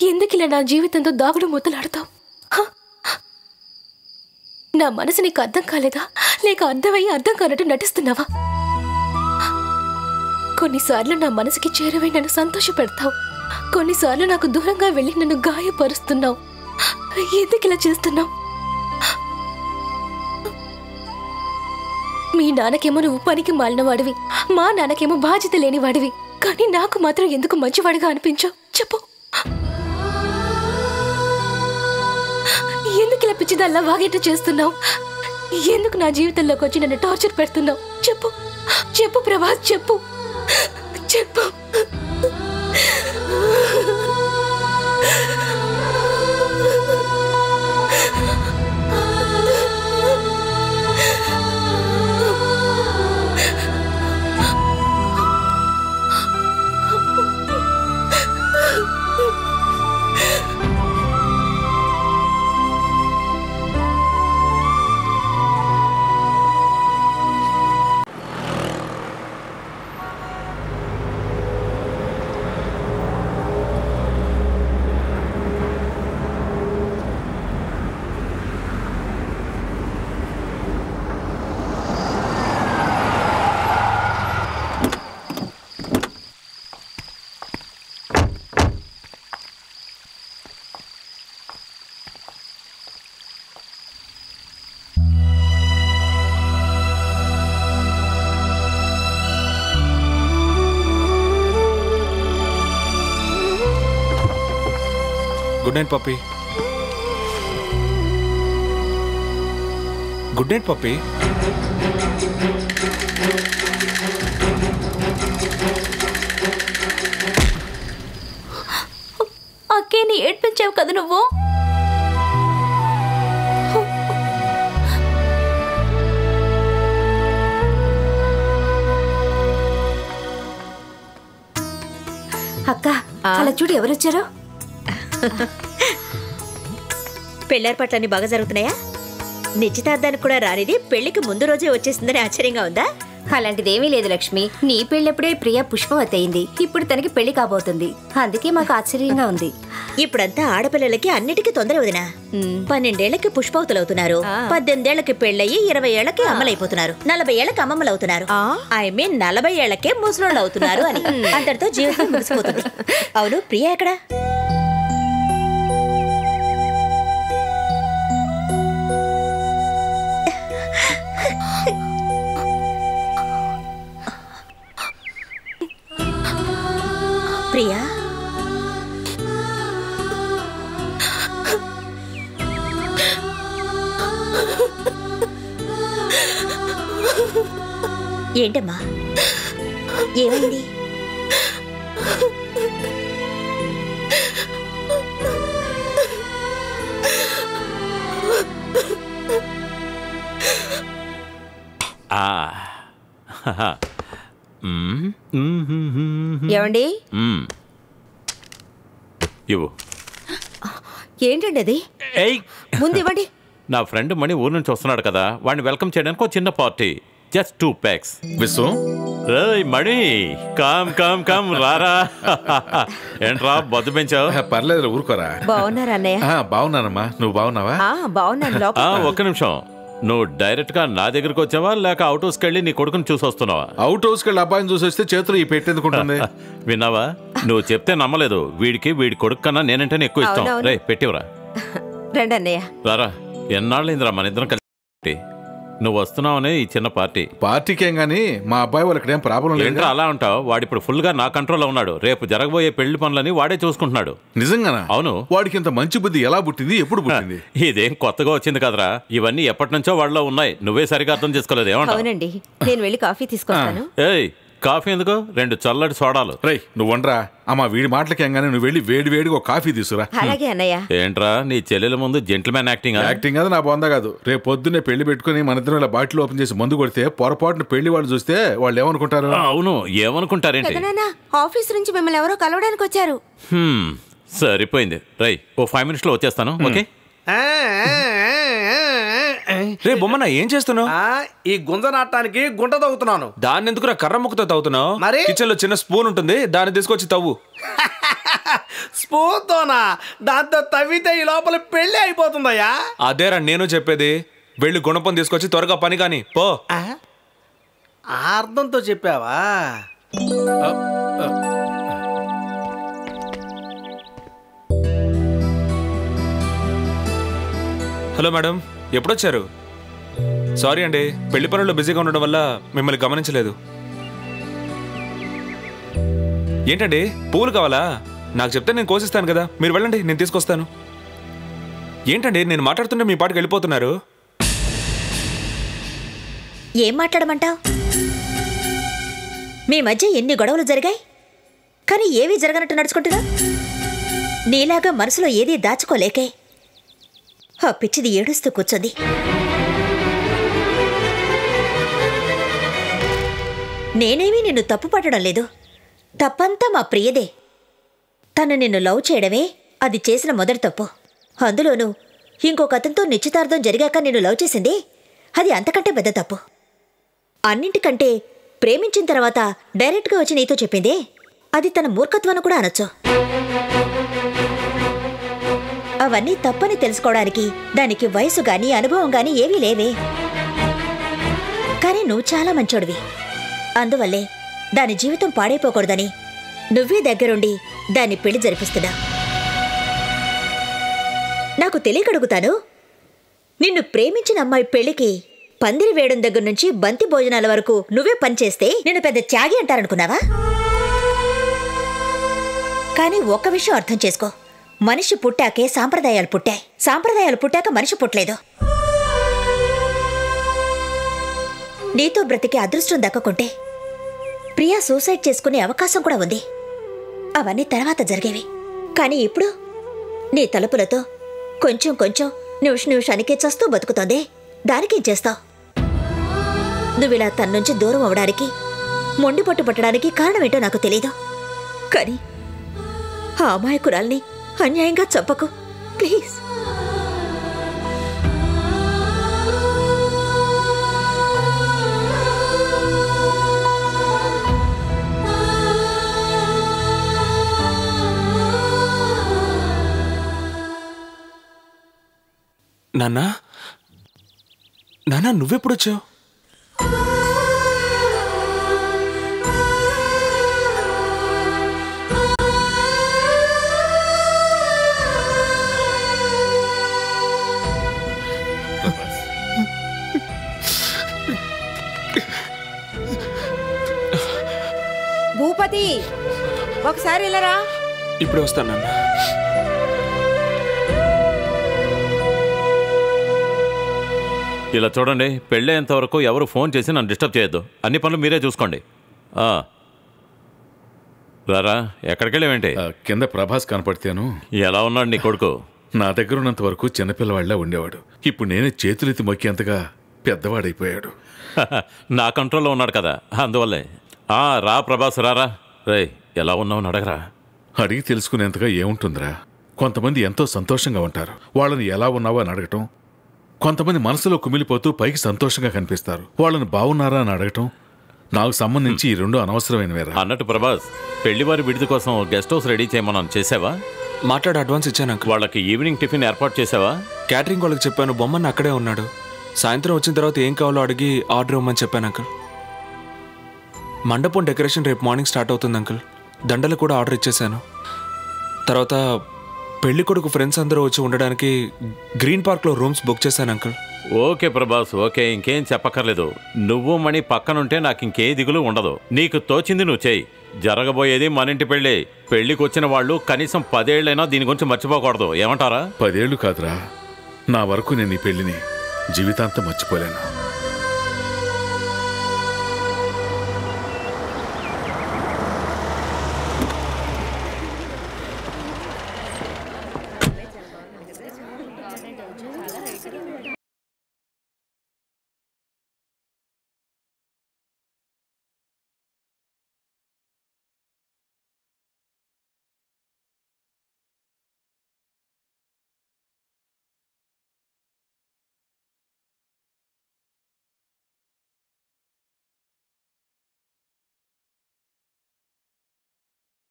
ఎందుకు ఇలా నా జీవితంతో దాగుడు మూతలాడతావు హ? నా మనసు నీకు అర్థం కాలేదా లేక అర్థమయ్యి అర్థం కానట్టు నటిస్తున్నావా కొన్నిసార్లు నా మనసుకి చేరువై నన్ను సంతోషపెడతావు కొన్నిసార్లు నాకు దూరంగా వెళ్ళి నన్ను గాయపరుస్తున్నావు ఎందుకు ఇలా చేస్తున్నావు మీ నాన్నకేమో నువ్వు పనికి మాలిన వాడివి మా నాన్నకేమో బాధ్యత లేని వాడివి కానీ నాకు మాత్రం ఎందుకు మంచివాడిగా అనిపించావు చెప్పు ఎందుకు ఇలా పిచ్చిదల్లా వాగేట చేస్తున్నావు ఎందుకు నా జీవితంలోకి వచ్చి నన్ను టార్చర్ పెడుతున్నావు చెప్పు చెప్పు ప్రభాస్ చెప్పు చెప్పు గుడ్ నైట్ పప్పి గుడ్ నైట్ పప్పి అక్కేని ఏడ్పించావు కదా నువ్వు అక్క అలా చూడు ఎవరొచ్చారో పెళ్లేర్పాట్లన్నీ బాగా జరుగుతున్నాయా నిశ్చితార్థానికి కూడా రానిది పెళ్లికి ముందు రోజే వచ్చేసిందని ఆశ్చర్యంగా ఉందా అలాంటిదేమీ లేదు లక్ష్మి నీ పెళ్ళప్పుడే ప్రియ పుష్పవతి అయింది ఇప్పుడు తనకి పెళ్లి కాబోతుంది అందుకే మాకు ఆశ్చర్యంగా ఉంది ఇప్పుడంతా ఆడపిల్లలకి అన్నిటికీ తొందర వదినా పన్నెండేళ్లకి పుష్పవతులు అవుతున్నారు పద్దెనిమిదేళ్లకి పెళ్ళయి ఇరవై ఏళ్లకి అమ్మలైపోతున్నారు నలభై ఏళ్లకి అమ్మమ్మలు అవుతున్నారు ఐ మీన్ నలభై ఏళ్లకే ముసలోళ్ళు అవుతున్నారు అని అంతటితో జీవితం ముగిసిపోతుంది అవును ప్రియ ఎక్కడా ప్రియా ఏంటమ్మా ఏమైంది ఆ. మ్మ్. మ్మ్, మ్మ్, మ్మ్, ఏమండి మ్మ్. ఇవ్వు ఏంటండి అది ఏయ్ ముందు ఇవ్వండి నా ఫ్రెండ్ మణి ఊరు నుంచి వస్తున్నాడు కదా వాడిని వెల్కమ్ చేయడానికి ఒక చిన్న party just two packs Vishwam రేయ్ మణి కామ్ కామ్ కామ్ రారా ఏంట్రా బొద్దు పెంచావు పర్లేదు ఊరుకోరా బాగున్నారా అన్నయ్య ఆ, బాగున్నానమ్మా నువ్వు బాగున్నావా ఆ, బాగున్నాను ఆ, లోపల ఒక్క నిమిషం నువ్వు డైరెక్ట్ గా నా దగ్గరికి వచ్చావా లేక అవుట్ హౌస్కి వెళ్ళి నీ కొడుకుని చూసి వస్తున్నావా అవుట్ హౌస్ కెళ్ళి అబ్బాయిని చూసి వస్తే చేతులు ఈ పెట్టేందుకుంటుంది విన్నావా నువ్వు చెప్తే నమ్మలేదు వీడికి వీడి కొడుకు కన్నా నేనంటేనే ఎక్కువ ఇష్టం అవునవును. రే పెట్టివరా రండి అన్నయ్య రారా ఎన్నాళ్ళైందిరా మన ఇద్దరం కలిసి నువ్వు వస్తున్నావనే ఈ చిన్న పార్టీ పార్టీకేం గానీ మా అబ్బాయి వాళ్ళకి ఏం ప్రాబ్లం లేదు ఏంట్రా అలా ఉంటావు వాడు ఇప్పుడు ఫుల్ గా నా కంట్రోల్లో ఉన్నాడు రేపు జరగబోయే పెళ్లి పనులని వాడే చూసుకుంటున్నాడు నిజంగానా అవును వాడికి ఇంత మంచి బుద్ధి ఎలా పుట్టింది ఎప్పుడు పుట్టింది ఇదేం కొత్తగా వచ్చింది కదరా ఇవన్నీ ఎప్పటి నుంచో వాళ్ళలో ఉన్నాయి నువ్వే సరిగా అర్థం చేసుకోలేదు ఏమంటావు అవునండి నేను వెళ్ళి కాఫీ తీసుకొస్తాను ఏయ్ కాఫీ ఎందుకు రెండు చల్లటి సోడాలు రేయ్ నువ్వు వండరా అమ్మా వీడి మాటలకేం గానీ నువ్వు వెళ్ళి వేడి వేడిగా ఒక కాఫీ తీసుకురా అలాగే అన్నయ్య ఏంట్రా నీ చెల్లెల ముందు జెంటిల్మెన్ యాక్టింగ్ యాక్టింగ్ అది నా బొంద కాదు రేపు పొద్దున్నే పెళ్లి పెట్టుకుని మన ఇద్దరం ఇలా బాటిల్ ఓపెన్ చేసి మందు కొడితే పొరపాటున పెళ్లి వాళ్ళు చూస్తే వాళ్ళు ఏమనుకుంటారు అవును ఏమనుకుంటారేంటి పెదనాన్న ఆఫీస్ నుంచి మిమ్మల్ని ఎవరో కలవడానికి వచ్చారు హ్మ్, సరిపోయింది రై ఓ ఫైవ్ మినిట్స్ లో వచ్చేస్తాను ఓకే రే బొమ్మన ఏం చేస్తున్నావు ఆ, ఈ గుంజ నాటడానికి గుంట తవ్వుతున్నాను దాన్ని ఎందుకురా కర్ర ముక్కతో తవ్వుతున్నావు మరి? కిచెన్ లో చిన్న స్పూన్ ఉంటుంది దాన్ని తీసుకొచ్చి తవ్వు స్పూన్తోనా దాంతో తవ్వితే ఈ లోపల పెళ్ళి అయిపోతుందయ్యా అదేరా నేను చెప్పేది వెళ్ళి గుణపం తీసుకొచ్చి త్వరగా పని కాని పో ఆ? ఆ అర్థంతో చెప్పావా హలో మేడం ఎప్పుడొచ్చారు సారీ అండి పెళ్లి పనుల్లో బిజీగా ఉండడం వల్ల మిమ్మల్ని గమనించలేదు ఏంటండి పూలు కావాలా నాకు చెప్తే నేను కోసిస్తాను కదా మీరు వెళ్ళండి నేను తీసుకొస్తాను ఏంటండి నేను మాట్లాడుతుంటే మీ పాటికి వెళ్ళిపోతున్నారు ఏం మాట్లాడమంటావు మీ మధ్య ఎన్ని గొడవలు జరిగాయి కానీ ఏవీ జరగనట్టు నడుచుకుంటున్నా నీలాగా మనసులో ఏదీ దాచుకోలేకే ఆ పిచ్చిది ఏడుస్తూ కూర్చుంది నేనేమీ నిన్ను తప్పు పట్టడం లేదు తప్పంతా మా ప్రియదే తను నిన్ను లవ్ చేయడమే అది చేసిన మొదటి తప్పు అందులోనూ ఇంకొక అతనితో నిశ్చితార్థం జరిగాక నిన్ను లవ్ చేసింది అది అంతకంటే పెద్ద తప్పు అన్నింటికంటే ప్రేమించిన తర్వాత డైరెక్ట్గా వచ్చి నీతో చెప్పిందే అది తన మూర్ఖత్వాన్ని కూడా అనొచ్చు అవన్నీ తప్పని తెలుసుకోవడానికి దానికి వయసు గాని అనుభవం గాని ఏవీ లేవే కానీ నువ్వు చాలా మంచోడివి అందువల్లే దాని జీవితం పాడైపోకూడదని నువ్వే దగ్గరుండి దాన్ని పెళ్లి జరిపిస్తున్నా నాకు తెలియకడుగుతాను నిన్ను ప్రేమించిన అమ్మాయి పెళ్లికి పందిరి వేయడం దగ్గర నుంచి బంతి భోజనాల వరకు నువ్వే పనిచేస్తే నేను పెద్ద త్యాగి అంటారనుకున్నావా కానీ ఒక్క విషయం అర్థం చేసుకో మనిషి పుట్టాకే సాంప్రదాయాలు పుట్టాయి సాంప్రదాయాలు పుట్టాక మనిషి పుట్టలేదు నీతో బ్రతికే అదృష్టం దక్కకుంటే ప్రియా సూసైడ్ చేసుకునే అవకాశం కూడా ఉంది అవన్నీ తర్వాత జరిగేవి కానీ ఇప్పుడు నీ తలుపులతో కొంచెం కొంచెం నిమిష నిమిషానికే చస్తూ బతుకుతోంది దానికేం చేస్తావు నువ్విలా తన నుంచి దూరం అవడానికి మొండి పట్టు పట్టడానికి కారణమేంటో నాకు తెలీదు కానీ ఆ అమాయకురాల్ని అన్యాయంగా చంపకు ప్లీజ్ నాన్నా నాన్నా నువ్వెప్పుడొచ్చావు భూపతి ఒకసారి ఇలారా ఇప్పుడే వస్తాను నాన్న ఇలా చూడండి పెళ్ళేంత వరకు ఎవరు ఫోన్ చేసి నన్ను డిస్టర్బ్ చేయొద్దు అన్ని పనులు మీరే చూసుకోండి ఆ. రారా ఎక్కడికి వెళ్ళావేంటి ఆ, కింద ప్రభాస్ కనపడితేను ఎలా ఉన్నాడు నీ కొడుకు నా దగ్గర ఉన్నంత వరకు చిన్నపిల్లవాళ్ళ ఉండేవాడు ఇప్పుడు నేనే చేతులెత్తి మొక్కేంతగా పెద్దవాడైపోయాడు నా కంట్రోల్లో ఉన్నాడు కదా అందువల్లే ఆ రా ప్రభాస్ రారా రే ఎలా ఉన్నావు అని అడగరా అడిగి తెలుసుకునేంతగా ఏముంటుందిరా కొంతమంది ఎంతో సంతోషంగా ఉంటారు వాళ్ళని ఎలా ఉన్నావో అని అడగటం కొంతమంది మనసులో కుమిలిపోతూ పైకి సంతోషంగా కనిపిస్తారు వాళ్ళని బాగున్నారా అని అడగటం నాకు సంబంధించి ఈ రెండు అనవసరమైనవేరా అన్నట్టు ప్రభాస్ పెళ్లివారి విడిది కోసం గెస్ట్ హౌస్ రెడీ చేయమన్నాను చేసావా మాట్లాడి అడ్వాన్స్ ఇచ్చాను అంకుల్ వాళ్ళకి ఈవినింగ్ టిఫిన్ ఏర్పాటు చేసావా క్యాటరింగ్ వాళ్ళకి చెప్పాను బొమ్మన్న అక్కడే ఉన్నాడు సాయంత్రం వచ్చిన తర్వాత ఏం కావాలో అడిగి ఆర్డర్ ఇవ్వమని చెప్పాను అంకుల్ మండపం డెకరేషన్ రేపు మార్నింగ్ స్టార్ట్ అవుతుంది అంకుల్ దండలు కూడా ఆర్డర్ ఇచ్చేశాను తర్వాత పెళ్లి కొడుకు ఫ్రెండ్స్ అందరూ వచ్చి ఉండడానికి గ్రీన్ పార్క్లో రూమ్స్ బుక్ చేశాను అంకుల్ ఓకే ప్రభాస్ ఓకే ఇంకేం చెప్పక్కర్లేదు నువ్వు మణి పక్కనుంటే నాకు ఇంకే దిగులు ఉండదు నీకు తోచింది నువ్వు చేయి జరగబోయేది మన ఇంటి పెళ్ళి పెళ్లికి వచ్చిన వాళ్ళు కనీసం పదేళ్లైనా దీని గురించి మర్చిపోకూడదు ఏమంటారా పదేళ్లు కాదురా నా వరకు నేను ఈ పెళ్లిని జీవితాంతం మర్చిపోలేను